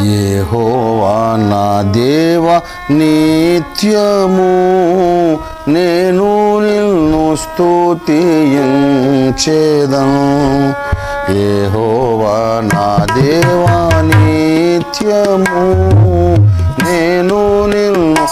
యెహోవా నా దేవ నిత్యము నేను నిన్ను స్తుతించేదను యెహోవా నా దేవ నిత్యము నేను నిన్ను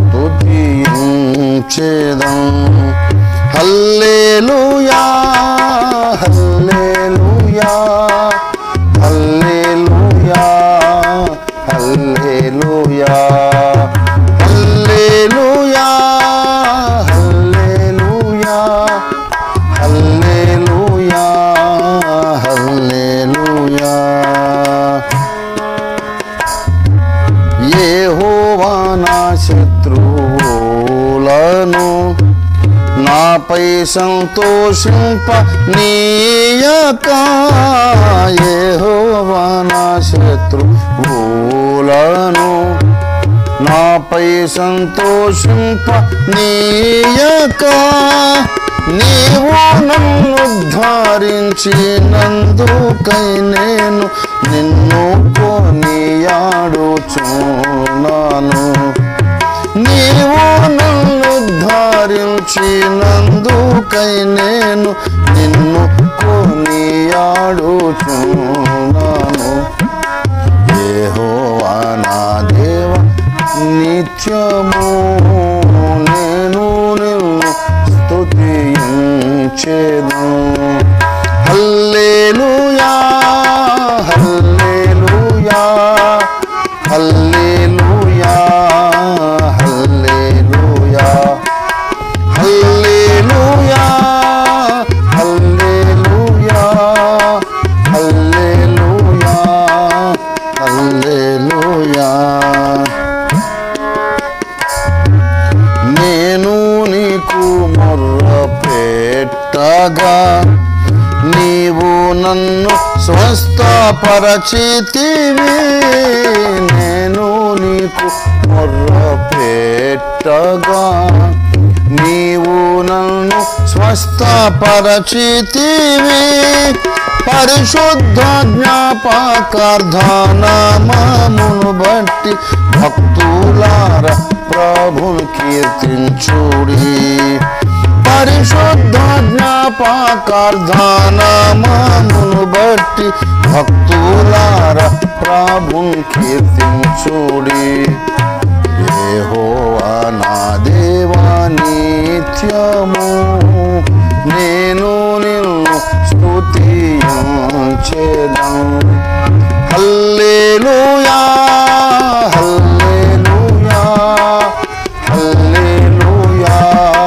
స్తుతించేదను హల్లెలూయా హల్లెలూయా హల్లెలూయా హల్లెలూయా హల్లెలూయా హల్లెలూయా హల్లెలూయా హల్లెలూయా యెహోవా నా శత్రువులను నాపై సంతోషింప నీయక యెహోవా నా శత్రువులను నాపై సంతోషింప నీయక నీవు నన్ను ధారించినందుకై నేను నిన్ను కొనియాడుచున్నాను నీవు నన్ను ధారించినందుకై నేను నిన్ను కొనియాడుచున్నాను యెహోవా నా దేవ నిత్యము నేను నిన్ను స్తుతించేను హల్లెలూయా హల్లెలూయా హల్లెలూయా హల్లెలూయా హల్లెలూయా హల్లెలూయా హల్లెలూయా హల్లెలూయా నేను నీకు మొర్ర పెట్టగా నీవు నన్ను స్వస్థపరచితివి నేను నీకు మొర్ర పెట్టగా నీవు నన్ను స్వస్థపరచితివి పరిశుద్ధ జ్ఞాపకార్థనామమును బట్టి భక్తులార ప్రభుని కీర్తించుడి పరిశుద్ధ జ్ఞాపకార్థనామమును బట్టి భక్తులార ప్రభుని కీర్తించుడి యెహోవా నా దేవా నిత్యము నేను నిన్ను స్తుతించేదను హల్లెలూయా హల్లెలూయా హల్లెలూయా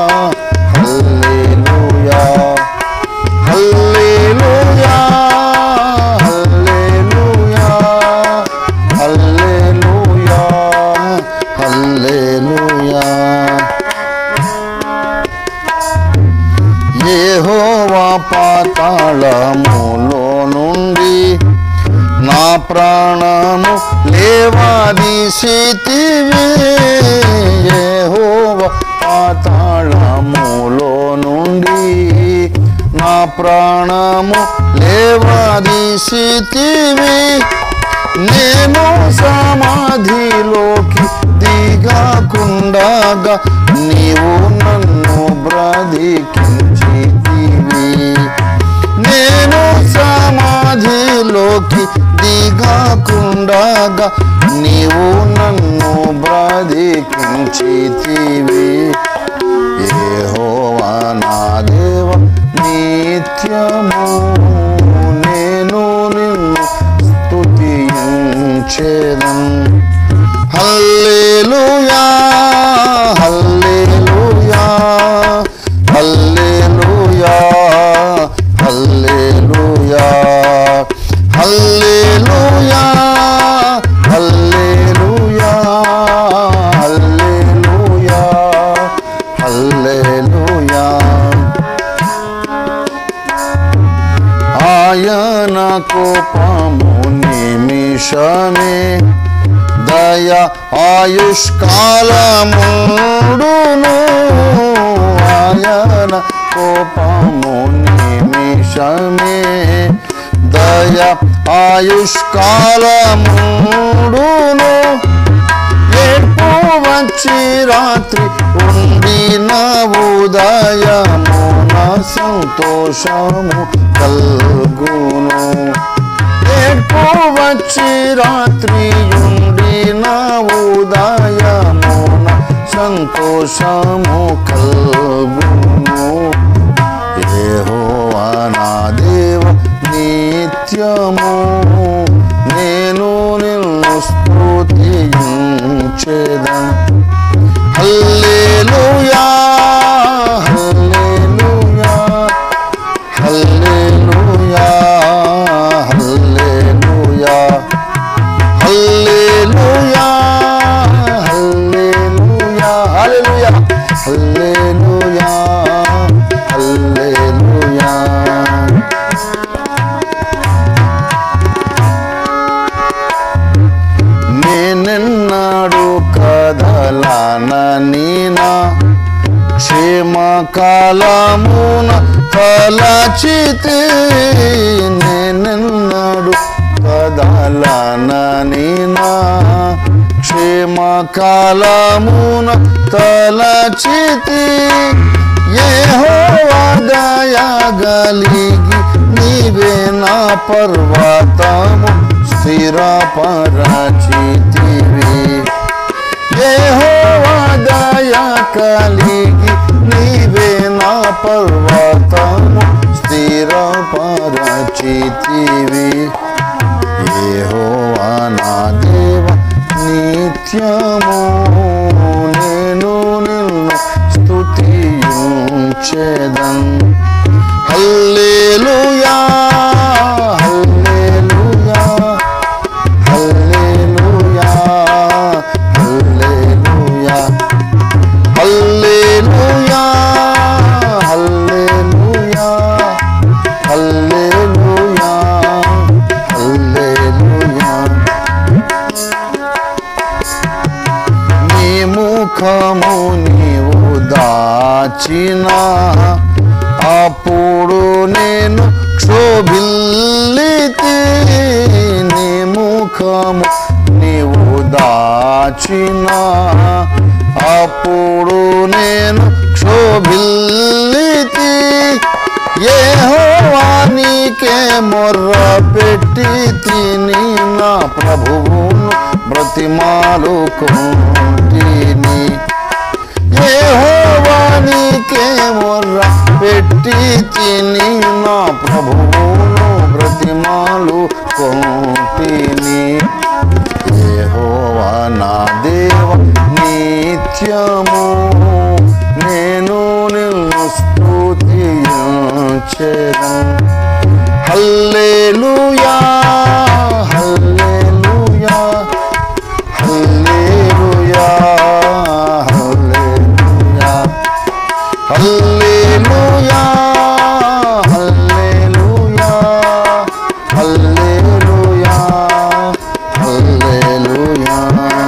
హల్లెలూయా హల్లెలూయా హల్లెలూయా హల్లెలూయా హల్లెలూయా యెహోవా పాతాళములో నుండి నా ప్రాణము లేవాదీసితివి యెహోవా పాతాళములో నుండి నా ప్రాణము లేవాదీసితివి నేను సమాధిలోకి దిగకుండగా నీవు నన్ను బ్రతికించితివి నేను సమాధిలోకి దిగకుండగా నీవు నన్ను బ్రతికించితివి యెహోవా నా దేవ నిత్యము నేను నిన్ను స్తుతించేదం హల్లెలూయా హల్లెలూయా హల్లెలూయా హల్లెలూయా హల్లెలూయా హల్లెలూయా హల్లెలూయా హల్లెలూయా ఆయన కోపము నిమిషమే దయ ఆయుష్కాలముడును ఆయన కోపము నిమిషమే దయ ఆయుష్కాలముడును ఏడ్పు వచ్చి రాత్రి ఉండిన ఉదయమున సంతోషము కల్గును ఏడ్పు వచ్చి రాత్రి ఉండిన ఉదయమున సంతోషము కల్గును యెహోవా నా దేవ నిత్యము నేను నిన్ను స్తుతించేదా హల్లెలూయా హల్లెలూయా హల్లెలూయా హల్లెలూయా హల్లెలూయా హల్లెలూయా హల్లెలూయా హల్లెలూయా హల్లెలూయా నేనెన్నాడు కదలనీనా క్షేమ కాలమున తలచితి నేనెన్నాడు కదలనీనా క్షేమ కాలమున తలచితి యెహోవా దయగలిగి నీవే నా పర్వతము స్థిరపరచితివి యెహోవా దయ కలిగి నీవే నా పర్వతము స్థిరపరచితివి యెహోవా నా దేవ నిత్యము నేను నిన్ను స్తుతించేదన్ హల్లెలూయా హల్లెలూయా హల్లెలూయా హల్లెలూయా హల్లెలూయా హల్లెలూయా హల్లెలూయా హల్లెలూయా నీ ముఖము నీవు దాచిన అప్పుడు నేను క్షోభిల్లితి నీ ముఖము నీవు దాచిన అప్పుడు నేను క్షోభిల్లితి యెహోవానికే మొర్ర పెట్టి తిని నా ప్రభువును బ్రతిమాలు కొంటిని యెహోవానికే మొర్ర పెట్టి తిని నా ప్రభువును బ్రతిమాలు కొంటిని యెహోవా నా దేవ నిత్యము నేను నిన్ను స్తుతించెదను హల్లెలూయా హల్లెలూయా హల్లెలూయా హల్లెలూయా హల్లెలూయా హల్లెలూయా హల్లెలూయా హల్లెలూయా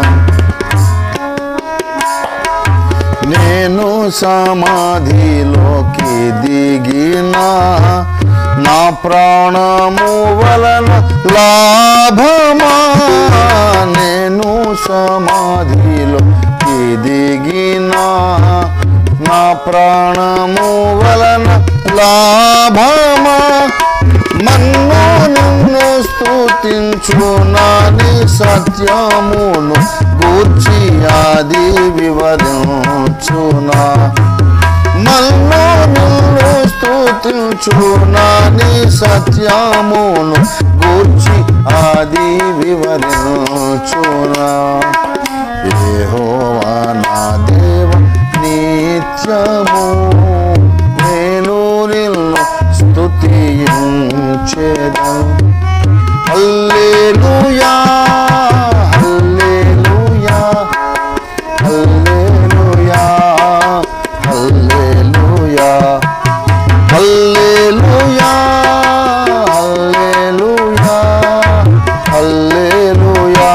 నేను సమాధిలోకి దిగినా నా ప్రాణము వలన లాభమా నేను సమాధిలోకి దిగినా నా ప్రాణము వలన లాభమా మన్ను నిన్ను స్తుతించు నాని సత్యమును గూర్చి ఆది వివరించునా మన్ను నిన్ను స్తుతించు నాని సత్యమును గూర్చి ఆది వివరించునా యెహోవా నా దేవ నిత్యము నేను నిన్ను స్తుతించేదను హల్లెలూయా హల్లెలూయా హల్లెలూయా హల్లెలూయా హల్లెలూయా హల్లెలూయా హల్లెలూయా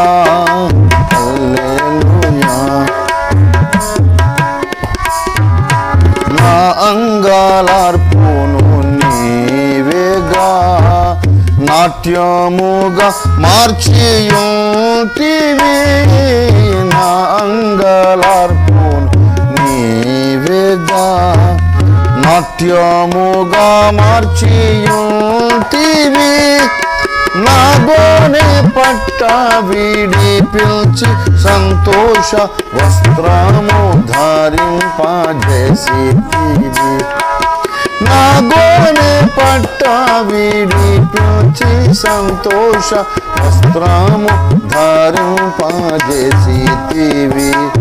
హల్లెలూయా నా నాట్యముగా మార్చియుంటివి నా అంగలార్పును నీవేగా నాట్యముగా మార్చియుంటివి నా గోనె పట్ట వీడి పిలిచి సంతోష వస్త్రము ధరింపజేసి నా గోనె పట్ట వీడి పిలిచి సంతోష వస్త్రము ధరింపజేసి